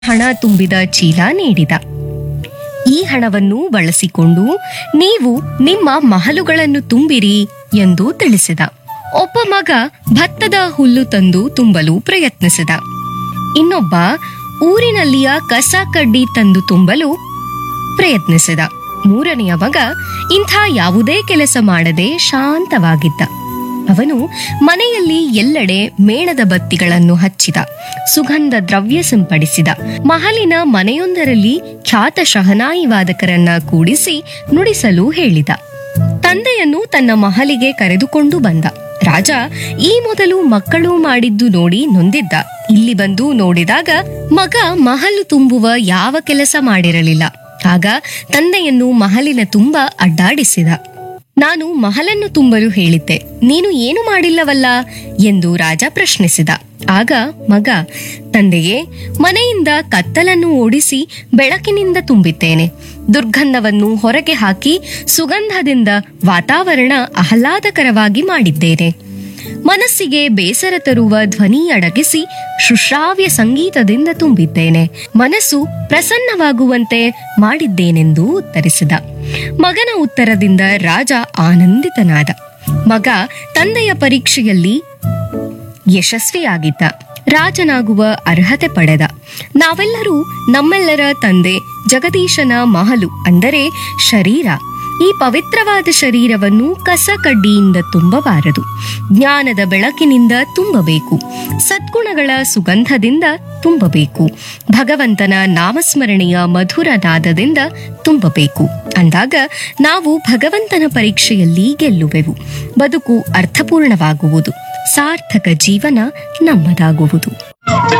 ಹಣ ತುಂಬಿದ ಚೀಲ ನೀಡಿದ ಈ ಹಣವನ್ನು ಬಳಸಿಕೊಂಡು ನೀವು ನಿಮ್ಮ ಮಹಲುಗಳನ್ನು ತುಂಬಿರಿ ಎಂದು ತಿಳಿಸಿದ ಒಬ್ಬ ಮಗ ಭತ್ತದ ಹುಲ್ಲು ತಂದು ತುಂಬಲು ಪ್ರಯತ್ನಿಸಿದ ಇನ್ನೊಬ್ಬ ಊರಿನಲ್ಲಿಯ ಕಸ ಕಡ್ಡಿ ತಂದು ತುಂಬಲು ಪ್ರಯತ್ನಿಸಿದ ಮೂರನೆಯ ಮಗ ಇಂಥ ಯಾವುದೇ ಕೆಲಸ ಮಾಡದೆ ಶಾಂತವಾಗಿದ್ದ ಅವನು ಮನೆಯಲ್ಲಿ ಎಲ್ಲೆಡೆ ಮೇಣದ ಬತ್ತಿಗಳನ್ನು ಹಚ್ಚಿದ ಸುಗಂಧ ದ್ರವ್ಯ ಸಿಂಪಡಿಸಿದ ಮಹಲಿನ ಮನೆಯೊಂದರಲ್ಲಿ ಖ್ಯಾತ ಶಹನಾಯಿ ವಾದಕರನ್ನ ಕೂಡಿಸಿ ನುಡಿಸಲು ಹೇಳಿದ ತಂದೆಯನ್ನು ತನ್ನ ಮಹಲಿಗೆ ಕರೆದುಕೊಂಡು ಬಂದ ರಾಜ ಈ ಮೊದಲು ಮಕ್ಕಳು ಮಾಡಿದ್ದು ನೋಡಿ ನೊಂದಿದ್ದ ಇಲ್ಲಿ ಬಂದು ನೋಡಿದಾಗ ಮಗ ಮಹಲು ತುಂಬುವ ಯಾವ ಕೆಲಸ ಮಾಡಿರಲಿಲ್ಲ ಆಗ ತಂದೆಯನ್ನು ಮಹಲಿನ ತುಂಬ ಅಡ್ಡಾಡಿಸಿದ ನಾನು ಮಹಲನ್ನು ತುಂಬಲು ಹೇಳಿದ್ದೆ ನೀನು ಏನು ಮಾಡಿಲ್ಲವಲ್ಲ ಎಂದು ರಾಜ ಪ್ರಶ್ನಿಸಿದ ಆಗ ಮಗ ತಂದೆಯೇ ಮನೆಯಿಂದ ಕತ್ತಲನ್ನು ಓಡಿಸಿ ಬೆಳಕಿನಿಂದ ತುಂಬಿದ್ದೇನೆ ದುರ್ಗಂಧವನ್ನು ಹೊರಗೆ ಹಾಕಿ ಸುಗಂಧದಿಂದ ವಾತಾವರಣ ಆಹ್ಲಾದಕರವಾಗಿ ಮಾಡಿದ್ದೇನೆ ಮನಸ್ಸಿಗೆ ಬೇಸರ ತರುವ ಧ್ವನಿ ಅಡಗಿಸಿ ಶುಶ್ರಾವ್ಯ ಸಂಗೀತದಿಂದ ತುಂಬಿದ್ದೇನೆ ಮನಸ್ಸು ಪ್ರಸನ್ನವಾಗುವಂತೆ ಮಾಡಿದ್ದೇನೆಂದು ಉತ್ತರಿಸಿದ ಮಗನ ಉತ್ತರದಿಂದ ರಾಜ ಆನಂದಿತನಾದ ಮಗ ತಂದೆಯ ಪರೀಕ್ಷೆಯಲ್ಲಿ ಯಶಸ್ವಿಯಾಗಿದ್ದ ರಾಜನಾಗುವ ಅರ್ಹತೆ ಪಡೆದ ನಾವೆಲ್ಲರೂ ನಮ್ಮೆಲ್ಲರ ತಂದೆ ಜಗದೀಶನ ಮಹಲು ಅಂದರೆ ಶರೀರ ಈ ಪವಿತ್ರವಾದ ಶರೀರವನ್ನು ಕಸ ಕಡ್ಡಿಯಿಂದ ತುಂಬಬಾರದು ಜ್ಞಾನದ ಬೆಳಕಿನಿಂದ ತುಂಬಬೇಕು ಸದ್ಗುಣಗಳ ಸುಗಂಧದಿಂದ ತುಂಬಬೇಕು ಭಗವಂತನ ನಾಮಸ್ಮರಣೆಯ ಮಧುರ ನಾದದಿಂದ ತುಂಬಬೇಕು ಅಂದಾಗ ನಾವು ಭಗವಂತನ ಪರೀಕ್ಷೆಯಲ್ಲಿ ಗೆಲ್ಲುವೆವು ಬದುಕು ಅರ್ಥಪೂರ್ಣವಾಗುವುದು ಸಾರ್ಥಕ ಜೀವನ ನಮ್ಮದಾಗುವುದು